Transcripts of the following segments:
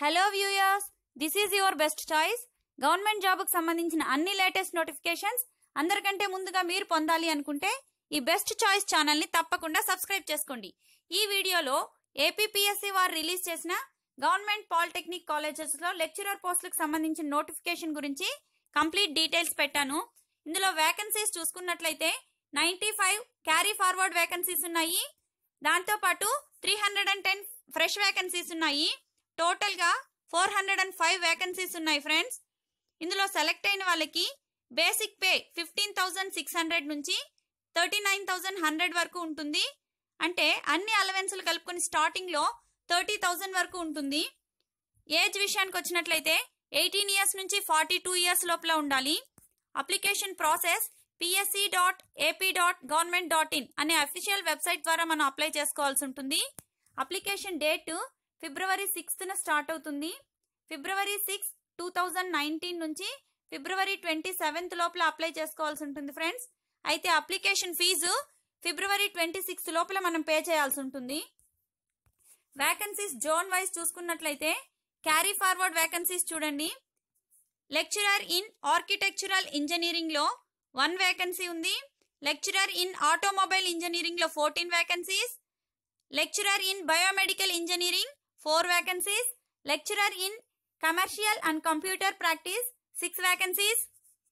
hello viewers this is your best choice government జాబ్కు సంబంధించిన అన్ని లేటెస్ట్ నోటిఫికేషన్స్ అందరికంటే ముందుగా మీరు పొందాలి అనుకుంటే ఈ బెస్ట్ చాయిస్ ఛానల్ని తప్పకుండా సబ్స్క్రైబ్ చేసుకోండి ఈ వీడియోలో ఏపీపీఎస్సీ వారు రిలీజ్ చేసిన గవర్నమెంట్ పాలిటెక్నిక్ కాలేజెస్లో లెక్చరర్ పోస్టులకు సంబంధించిన నోటిఫికేషన్ గురించి కంప్లీట్ డీటెయిల్స్ పెట్టాను ఇందులో వేకెన్సీస్ చూసుకున్నట్లయితే ninety five carry forward vacancies ఉన్నాయి దాంతోపాటు three hundred and ten fresh vacancies ఉన్నాయి టోటల్గా four hundred and five vacancies ఉన్నాయి ఫ్రెండ్స్ ఇందులో సెలెక్ట్ అయిన వాళ్ళకి basic pay fifteen thousand six hundred నుంచి థర్టీ నైన్ థౌజండ్ హండ్రెడ్ వరకు ఉంటుంది అంటే అన్ని అలవెన్సులు కలుపుకొని స్టార్టింగ్లో థర్టీ థౌజండ్ వరకు ఉంటుంది ఏజ్ విషయానికి వచ్చినట్లయితే ఎయిటీన్ ఇయర్స్ నుంచి ఫార్టీ టూ ఇయర్స్ లోపల ఉండాలి application process PSC dot AP dot government dot in అనే అఫీషియల్ వెబ్సైట్ ద్వారా మనం అప్లై చేసుకోవాల్సి ఉంటుంది అప్లికేషన్ డేట్ ఫిబ్రవరి సిక్స్త్న స్టార్ట్ అవుతుంది February six two thousand nineteen నుంచి ఫిబ్రవరి ట్వంటీ సెవెంత్ లోపల అప్లై చేసుకోవాల్సి ఉంటుంది ఫ్రెండ్స్ అయితే application fee February twenty sixth లోపల మనం పే చేయాల్సి ఉంటుంది వేకెన్సీస్ జోన్ వైజ్ చూసుకున్నట్లయితే క్యారీ ఫార్వర్డ్ వేకెన్సీస్ చూడండి లెక్చరర్ ఇన్ ఆర్కిటెక్చరల్ ఇంజనీరింగ్ లో వన్ వేకెన్సీ ఉంది లెక్చరర్ ఇన్ ఆటోమొబైల్ ఇంజనీరింగ్ లో fourteen vacancies lecturer in biomedical engineering four vacancies lecturer in commercial and computer practice six vacancies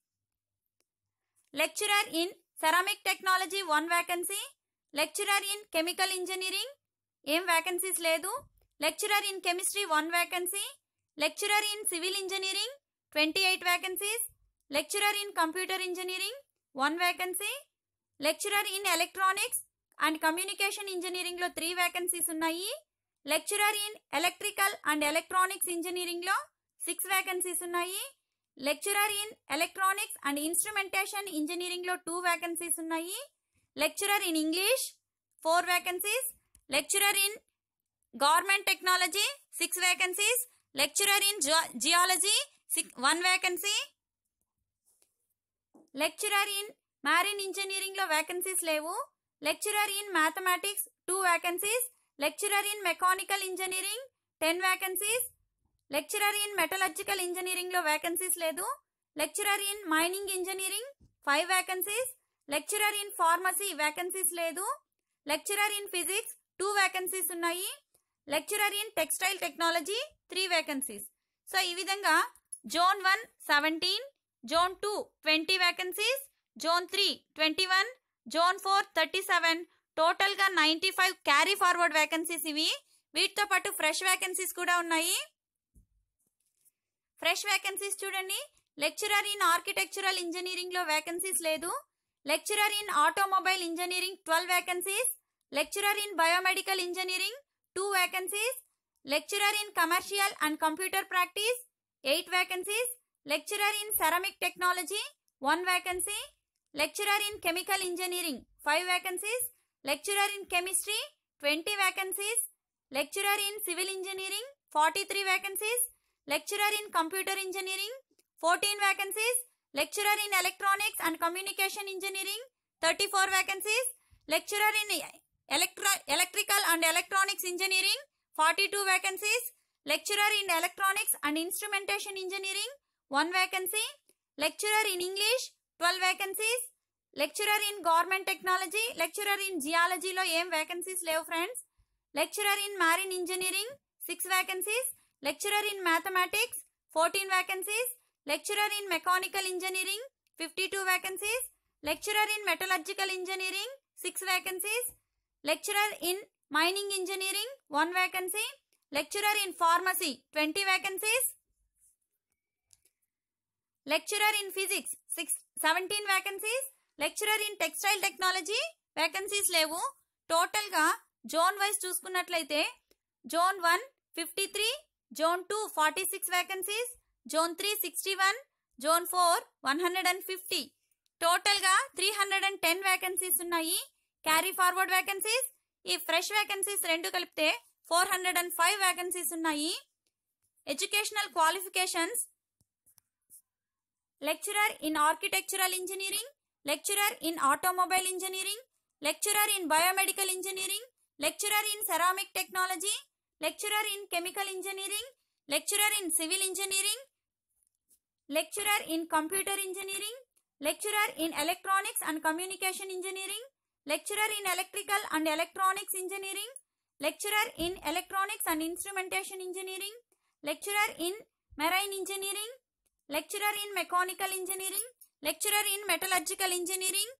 lecturer in ceramic technology one vacancy lecturer in chemical engineering ఏం vacancies లేదు lecturer in chemistry one vacancy lecturer in civil engineering twenty eight vacancies lecturer in computer engineering one vacancy lecturer in electronics and communication engineering లో three vacancies ఉన్నాయి lecturer in electrical and electronics engineering లో six vacancies ఉన్నాయి lecturer in electronics and instrumentation engineering లో two vacancies ఉన్నాయి lecturer in English four vacancies lecturer in government technology six vacancies lecturer in geology one vacancy lecturer in marine engineering లో vacancies లేవు lecturer in mathematics two vacancies lecturer in mechanical engineering ten vacancies lecturer in metallurgical engineering లో vacancies లేదు lecturer in mining engineering five vacancies lecturer in pharmacy vacancies లేదు lecturer in physics two vacancies ఉన్నాయి lecturer in textile technology three vacancies so ఈ విధంగా zone one seventeen zone two twenty vacancies zone three twenty one zone four thirty seven టోటల్గా ninety five carry forward vacancies ఇవి వీటితో పాటు fresh vacancies కూడా ఉన్నాయి fresh vacancies చూడండి lecturer in architectural engineering లో వేకెన్సీస్ లేదు lecturer in automobile engineering twelve vacancies lecturer in biomedical engineering two vacancies lecturer in commercial and computer practice eight vacancies lecturer in ceramic technology one vacancy lecturer in chemical engineering five vacancies lecturer in chemistry twenty vacancies lecturer in civil engineering forty three vacancies lecturer in computer engineering fourteen vacancies lecturer in electronics and communication engineering thirty four vacancies lecturer in electro electrical and electronics engineering forty two vacancies lecturer in electronics and instrumentation engineering one vacancy lecturer in English twelve vacancies lecturer in government technology lecturer in జియాలజీలో ఏం vacancies లేవు friends lecturer in marine engineering six vacancies lecturer in mathematics fourteen vacancies lecturer in mechanical engineering fifty two vacancies lecturer in metallurgical engineering six vacancies lecturer in mining engineering one vacancy lecturer in pharmacy twenty vacancies lecturer in physics six seventeen vacancies lecturer in textile technology vacancies లేవు టోటల్గా zone wise చూసుకున్నట్లయితే zone one fifty three zone two forty six vacancies zone three sixty one zone four one hundred and fifty టోటల్గా three hundred and ten vacancies ఉన్నాయి carry forward vacancies ఈ fresh vacancies రెండు కలిపితే four hundred and five vacancies ఉన్నాయి educational qualifications lecturer in architectural engineering lecturer in automobile engineering lecturer in biomedical engineering lecturer in ceramic technology lecturer in chemical engineering lecturer in civil engineering lecturer in computer engineering lecturer in electronics and communication engineering lecturer in electrical and electronics engineering lecturer in electronics and instrumentation engineering lecturer in marine engineering lecturer in mechanical engineering lecturer in metallurgical engineering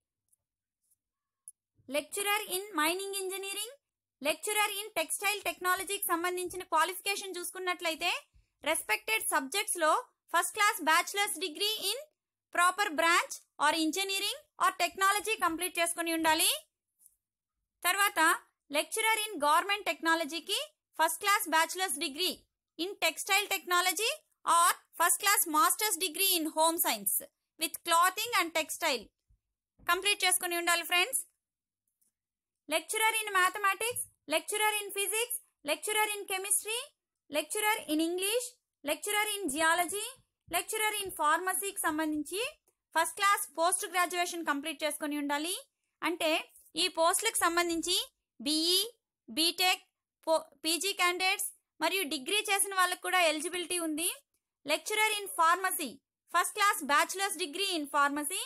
lecturer in mining engineering lecturer in textile టెక్నాలజీకి సంబంధించిన qualification చూసుకున్నట్లయితే respected subjects లో first class bachelor's degree in proper branch or engineering or technology complete చేసుకుని ఉండాలి తర్వాత lecturer in government టెక్నాలజీకి first class bachelor's degree in textile technology or first class master's degree in home science with clothing and textile complete చేసుకుని ఉండాలి friends lecturer in mathematics lecturer in physics lecturer in chemistry lecturer in English lecturer in geology lecturer in ఫార్మసీకి సంబంధించి first class post graduation complete చేసుకుని ఉండాలి అంటే ఈ పోస్టులకు సంబంధించి బీఈ బీటెక్ పీజీ క్యాండిడేట్స్ మరియు డిగ్రీ చేసిన వాళ్ళకు కూడా ఎలిజిబిలిటీ ఉంది lecturer in pharmacy first class bachelor's degree in pharmacy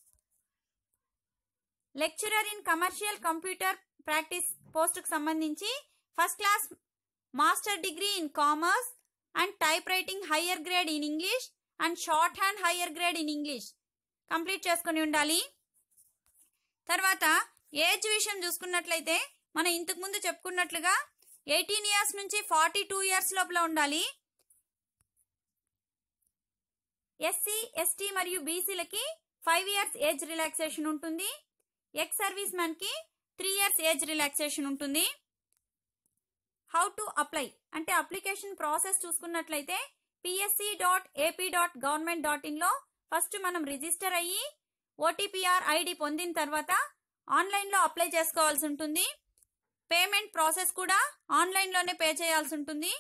lecturer in commercial computer practice పోస్టుకు సంబంధించి first class master degree in commerce and typewriting higher grade in English and shorthand higher grade in English complete చేసుకుని ఉండాలి తర్వాత age విషయం చూసుకున్నట్లయితే మనం ఇంతకు ముందు చెప్పుకున్నట్లుగా ఎయిటీన్ ఇయర్స్ నుంచి ఫార్టీ టూ ఇయర్స్ లోపల ఉండాలి ఎస్సీ ఎస్టీ మరియు బీసీలకి ఫైవ్ ఇయర్స్ ఏజ్ రిలాక్సేషన్ ఉంటుంది ఎక్స్ సర్వీస్ మ్యాన్ కి త్రీ ఇయర్స్ ఏజ్ రిలాక్సేషన్ ఉంటుంది హౌ టు అప్లై అంటే అప్లికేషన్ ప్రాసెస్ చూసుకున్నట్లయితే PSC dot AP dot government dot in లో ఫస్ట్ మనం రిజిస్టర్ అయ్యి ఓటీపీఆర్ ఐడి పొందిన తర్వాత ఆన్లైన్ లో అప్లై చేసుకోవాల్సి ఉంటుంది పేమెంట్ ప్రాసెస్ కూడా ఆన్లైన్ లోనే పే చేయాల్సి ఉంటుంది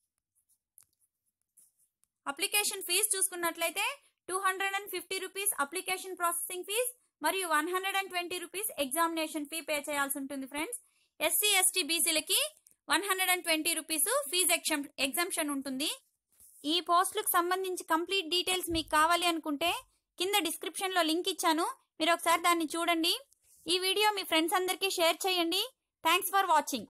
అప్లికేషన్ ఫీజు చూసుకున్నట్లయితే two hundred and fifty rupees application processing fee మరియు one hundred and twenty rupees examination fee pay చేయాల్సి ఉంటుంది ఫ్రెండ్స్ ఎస్సీ ఎస్టీ బీసీలకి one hundred and twenty rupees fee exemption ఉంటుంది ఈ పోస్టులకు సంబంధించి కంప్లీట్ డీటెయిల్స్ మీకు కావాలి అనుకుంటే కింద డిస్క్రిప్షన్ లో లింక్ ఇచ్చాను మీరు ఒకసారి దాన్ని చూడండి ఈ వీడియో మీ ఫ్రెండ్స్ అందరికీ షేర్ చేయండి థ్యాంక్స్ ఫర్ వాచింగ్